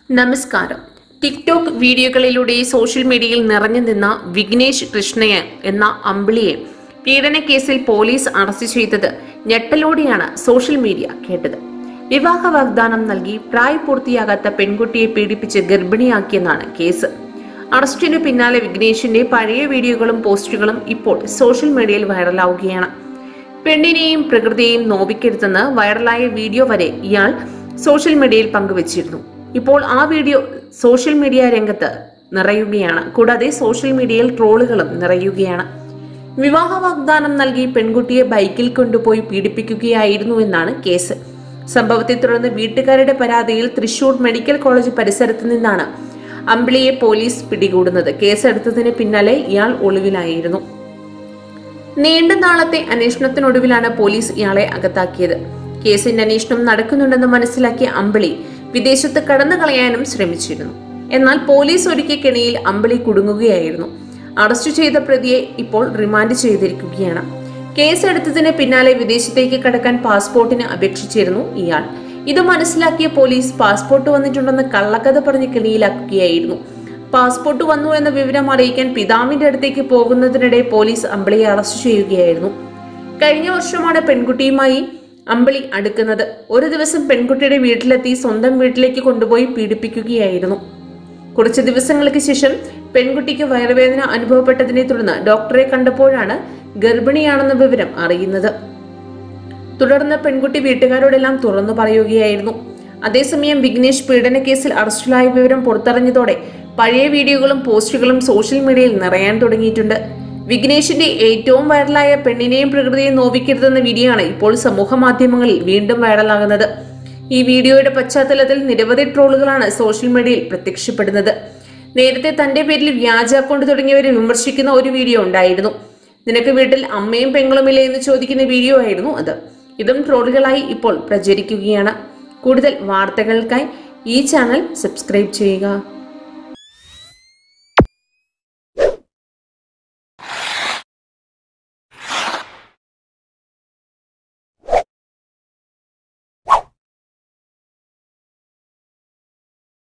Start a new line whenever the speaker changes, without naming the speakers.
നമസ്കാരം TikTok വീഡിയോകളിലൂടെ social മീഡിയയിൽ നിറഞ്ഞു നിന്ന വിഘ്നേഷ് കൃഷ്ണയെ എന്ന അമ്പിളിയെ പീഡന കേസിൽ പോലീസ് അറസ്റ്റ് ചെയ്തത് ഞെട്ടലോടെയാണ് സോഷ്യൽ മീഡിയ കേട്ടത് വിവാഹ വാഗ്ദാനം നൽകി പ്രായപൂർത്തിയാകാത്ത പെൺകുട്ടിയെ പീഡിപ്പിച്ച് ഗർഭിണിയാക്കിയെന്നാണ് കേസ് അറസ്റ്റിനു പിന്നാലെ വിഘ്നേഷിന്റെ പഴയ വീഡിയോകളും പോസ്റ്റുകളും ഇപ്പോൾ സോഷ്യൽ മീഡിയയിൽ വൈറലാവുകയാണ് പെണ്ണിനെയും പ്രകൃതിയെയും നോവിക്കരുതെന്ന് വൈറലായ വീഡിയോ വരെ ഇയാൾ സോഷ്യൽ മീഡിയയിൽ പങ്കുവച്ചിരുന്നു ഇപ്പോൾ ആ വീഡിയോ സോഷ്യൽ മീഡിയ രംഗത്ത് നിറയുകയാണ് കൂടാതെ സോഷ്യൽ മീഡിയയിൽ ട്രോളുകളും നിറയുകയാണ് വിവാഹ വാഗ്ദാനം നൽകി പെൺകുട്ടിയെ ബൈക്കിൽ കൊണ്ടുപോയി പീഡിപ്പിക്കുകയായിരുന്നു എന്നാണ് കേസ് സംഭവത്തെ തുടർന്ന് വീട്ടുകാരുടെ പരാതിയിൽ തൃശൂർ മെഡിക്കൽ കോളേജ് പരിസരത്ത് നിന്നാണ് അമ്പിളിയെ പോലീസ് പിടികൂടുന്നത് കേസെടുത്തതിന് പിന്നാലെ ഇയാൾ ഒളിവിലായിരുന്നു നീണ്ട നാളത്തെ അന്വേഷണത്തിനൊടുവിലാണ് പോലീസ് ഇയാളെ അകത്താക്കിയത് കേസിന്റെ അന്വേഷണം നടക്കുന്നുണ്ടെന്ന് മനസ്സിലാക്കിയ അമ്പിളി വിദേശത്ത് കടന്നു കളയാനും ശ്രമിച്ചിരുന്നു എന്നാൽ പോലീസ് ഒരുക്കിയ കെണിയിൽ അമ്പിളി കുടുങ്ങുകയായിരുന്നു അറസ്റ്റ് ചെയ്ത പ്രതിയെ ഇപ്പോൾ റിമാൻഡ് ചെയ്തിരിക്കുകയാണ് കേസെടുത്തതിന് പിന്നാലെ വിദേശത്തേക്ക് കടക്കാൻ പാസ്പോർട്ടിന് അപേക്ഷിച്ചിരുന്നു ഇയാൾ ഇത് മനസ്സിലാക്കിയ പോലീസ് പാസ്പോർട്ട് വന്നിട്ടുണ്ടെന്ന് കള്ളക്കഥ പറഞ്ഞ് കെണിയിലാക്കുകയായിരുന്നു പാസ്പോർട്ട് വന്നു എന്ന വിവരം അറിയിക്കാൻ പിതാവിന്റെ അടുത്തേക്ക് പോകുന്നതിനിടെ പോലീസ് അമ്പിളിയെ അറസ്റ്റ് ചെയ്യുകയായിരുന്നു കഴിഞ്ഞ വർഷമാണ് പെൺകുട്ടിയുമായി അമ്പിളി അടുക്കുന്നത് ഒരു ദിവസം പെൺകുട്ടിയുടെ വീട്ടിലെത്തി സ്വന്തം വീട്ടിലേക്ക് കൊണ്ടുപോയി പീഡിപ്പിക്കുകയായിരുന്നു കുറച്ച് ദിവസങ്ങൾക്ക് ശേഷം പെൺകുട്ടിക്ക് വയറുവേദന അനുഭവപ്പെട്ടതിനെ തുടർന്ന് ഡോക്ടറെ കണ്ടപ്പോഴാണ് ഗർഭിണിയാണെന്ന വിവരം അറിയുന്നത് തുടർന്ന് പെൺകുട്ടി വീട്ടുകാരോടെല്ലാം തുറന്നു പറയുകയായിരുന്നു അതേസമയം വിഘ്നേഷ് പീഡന കേസിൽ അറസ്റ്റിലായ വിവരം പുറത്തറിഞ്ഞതോടെ പഴയ വീഡിയോകളും പോസ്റ്റുകളും സോഷ്യൽ മീഡിയയിൽ നിറയാൻ തുടങ്ങിയിട്ടുണ്ട് വിഘ്നേഷിന്റെ ഏറ്റവും വൈറലായ പെണ്ണിനെയും പ്രകൃതിയെയും നോവിക്കരുതെന്ന വീഡിയോ ആണ് ഇപ്പോൾ സമൂഹ മാധ്യമങ്ങളിൽ വീണ്ടും വൈറലാകുന്നത് ഈ വീഡിയോയുടെ പശ്ചാത്തലത്തിൽ നിരവധി ട്രോളുകളാണ് സോഷ്യൽ മീഡിയയിൽ പ്രത്യക്ഷപ്പെടുന്നത് നേരത്തെ തന്റെ പേരിൽ വ്യാജ അക്കൗണ്ട് തുടങ്ങിയവരെ വിമർശിക്കുന്ന ഒരു വീഡിയോ ഉണ്ടായിരുന്നു നിനക്ക് വീട്ടിൽ അമ്മയും പെങ്ങളുമില്ലേ എന്ന് ചോദിക്കുന്ന വീഡിയോ ആയിരുന്നു അത് ഇതും ട്രോളുകളായി ഇപ്പോൾ പ്രചരിക്കുകയാണ് കൂടുതൽ വാർത്തകൾക്കായി ഈ ചാനൽ സബ്സ്ക്രൈബ് ചെയ്യുക